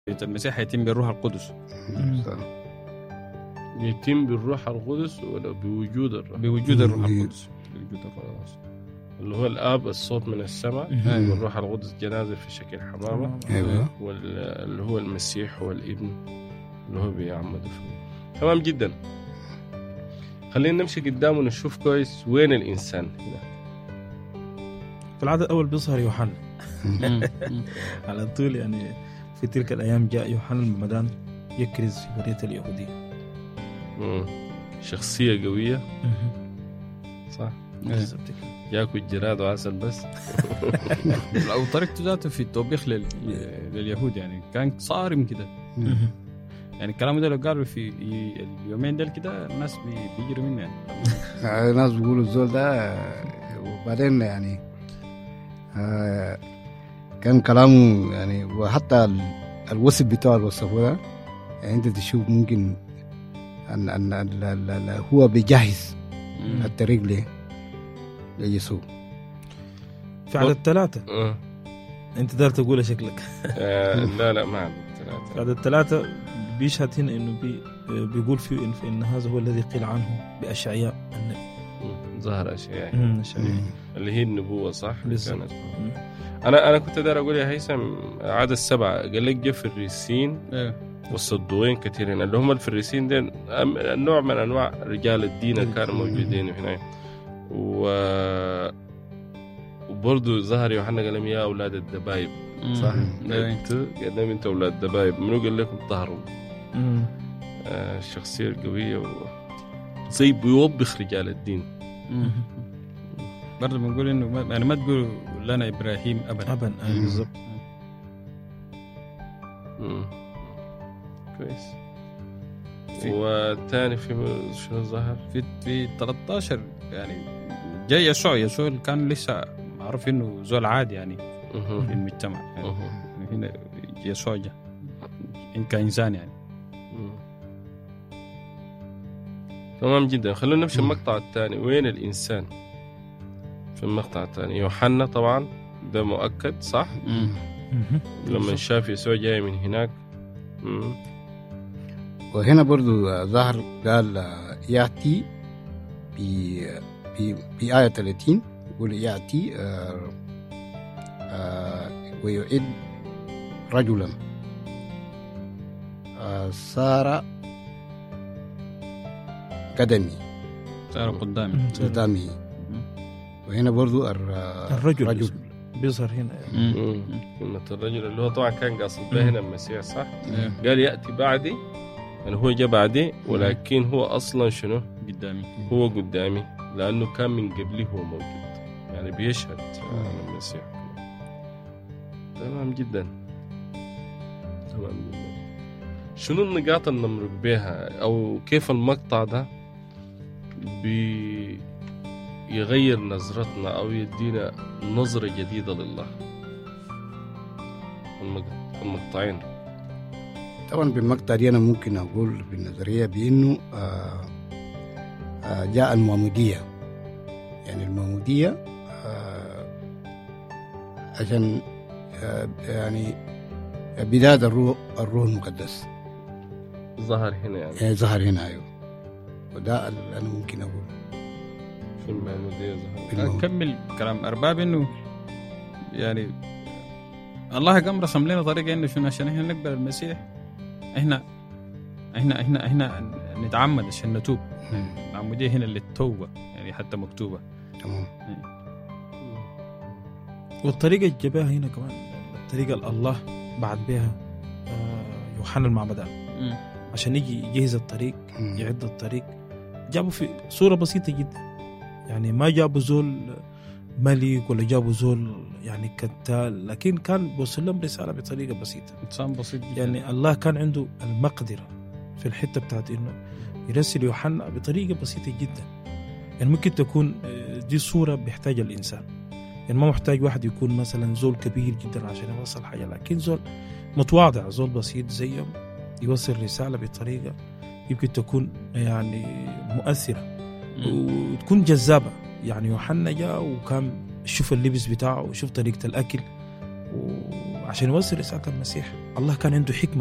المسيح هيتم بالروح القدس يتم بالروح القدس ولا بوجود الروح بوجود الروح بوجود. القدس بوجود الروح القدس اللي هو الاب الصوت من السماء أيوة. والروح القدس جنازه في شكل حمامه ايوه واللي هو المسيح هو الابن اللي هو بيعمد فيه تمام جدا خلينا نمشي قدام ونشوف كويس وين الانسان هنا في العدد الاول بيظهر يوحنا مم. مم. على طول يعني في تلك الايام جاء يوحنا المعمدان يكرز في بريه اليهوديه مم. شخصيه قويه صح بالضبط كده. ياكل جراد وعسل بس او طريقته ذاته في التوبيخ لل... لليهود يعني كان صارم كده يعني الكلام ده لو قالوا في اليومين دول كده الناس بي- بيجروا منه يعني آه، ناس بيقولوا الزول ده آه، وبعدين يعني آه، كان كلامه يعني وحتى ال- الوصف بتاعه اللي وصفه ده يعني انت تشوف ممكن ان ان ال- ال- ال- هو بيجهز مم. الطريق ليه ليسوع في عدد ثلاثه آه. انت دار تقولها شكلك آه، لا لا ما عندي في ثلاثة عدد ثلاثه بيشهد هنا انه بي بيقول فيه إن, ان هذا هو الذي قيل عنه باشعياء النبي مم. ظهر اشياء مم، أشعياء. اللي هي النبوة صح؟ بالظبط. كانت. مم. انا انا كنت داير اقول يا هيثم عدد سبعة قال لك جا فريسين ايه والصدوقين كثيرين اللي هم الفريسين دين أم- نوع من انواع رجال الدين اللي كانوا موجودين هنا و وبرضه ظهر يوحنا قال لهم يا اولاد الدبايب صح؟ مم. إيه. انتوا قال لهم انتوا اولاد الدبايب منو قال لكم طهروا؟ مم. آه الشخصيه القويه و... زي بيوبخ رجال الدين مم. برضه بنقول انه ما- يعني ما تقولوا لنا ابراهيم ابدا ابا أيوة مم. بالضبط مم. كويس في- والثاني في شنو ظهر؟ في في 13 يعني جاي يسوع يسوع اللي كان لسه معروف انه زول عادي يعني في مهم. المجتمع يعني مهم. هنا يسوع جاء إن كإنسان يعني مم. تمام جدا خلونا نمشي المقطع الثاني وين الإنسان في المقطع الثاني يوحنا طبعا ده مؤكد صح مهم. لما شاف يسوع جاي من هناك مم. وهنا برضو آه، ظهر قال آه، يأتي في في في آية 30 يقول يأتي آه، آه، ويعد رجلا آه، صار قدمي صار قدامي مم. قدامي وهنا برضو الر- الرجل رجل بيظهر هنا مم. مم. كلمة الرجل اللي هو طبعا كان قاصد به هنا المسيح صح إيه. قال يأتي بعدي يعني هو جاء بعدي ولكن هو أصلا شنو قدامي هو قدامي لأنه كان من قبلي هو موجود يعني بيشهد عن المسيح تمام جدا تمام جدا شنو النقاط اللي نمرق بها أو كيف المقطع ده بيغير نظرتنا أو يدينا نظرة جديدة لله المق- المقطعين طبعا بالمقطع دي انا ممكن اقول بالنظريه بانه آه آه جاء المعموديه يعني المعموديه آه عشان آه يعني بدايه الروح الروح المقدس ظهر هنا يعني يعني ظهر هنا ايوه وده اللي انا ممكن اقول في المعمودية ظهر في الموضوع. أكمل كلام أرباب إنه يعني الله قام رسم لنا طريقة إنه شنو عشان إحنا نقبل المسيح إحنا إحنا إحنا إحنا نتعمد عشان نتوب العمودية هنا للتوبة يعني حتى مكتوبة تمام والطريقه اللي جابها هنا كمان الطريقه اللي الله بعد بها آه، يوحنا المعمدان عشان يجي يجهز الطريق مم. يعد الطريق جابوا في صورة بسيطة جدا يعني ما جابوا زول ملك ولا جابوا زول يعني كتال لكن كان بيوصل لهم رسالة بطريقة بسيطة إنسان بسيط جدا يعني الله كان عنده المقدرة في الحتة بتاعت انه يرسل يوحنا بطريقة بسيطة جدا يعني ممكن تكون آه، دي صورة بيحتاجها الإنسان يعني ما محتاج واحد يكون مثلا زول كبير جدا عشان يوصل حاجة لكن زول متواضع زول بسيط زيهم يوصل رسالة بطريقة يمكن تكون يعني مؤثرة مم. وتكون جذابة يعني يوحنا جاء وكان شوف اللبس بتاعه وشوف طريقة الأكل عشان يوصل رسالة المسيح الله كان عنده حكمة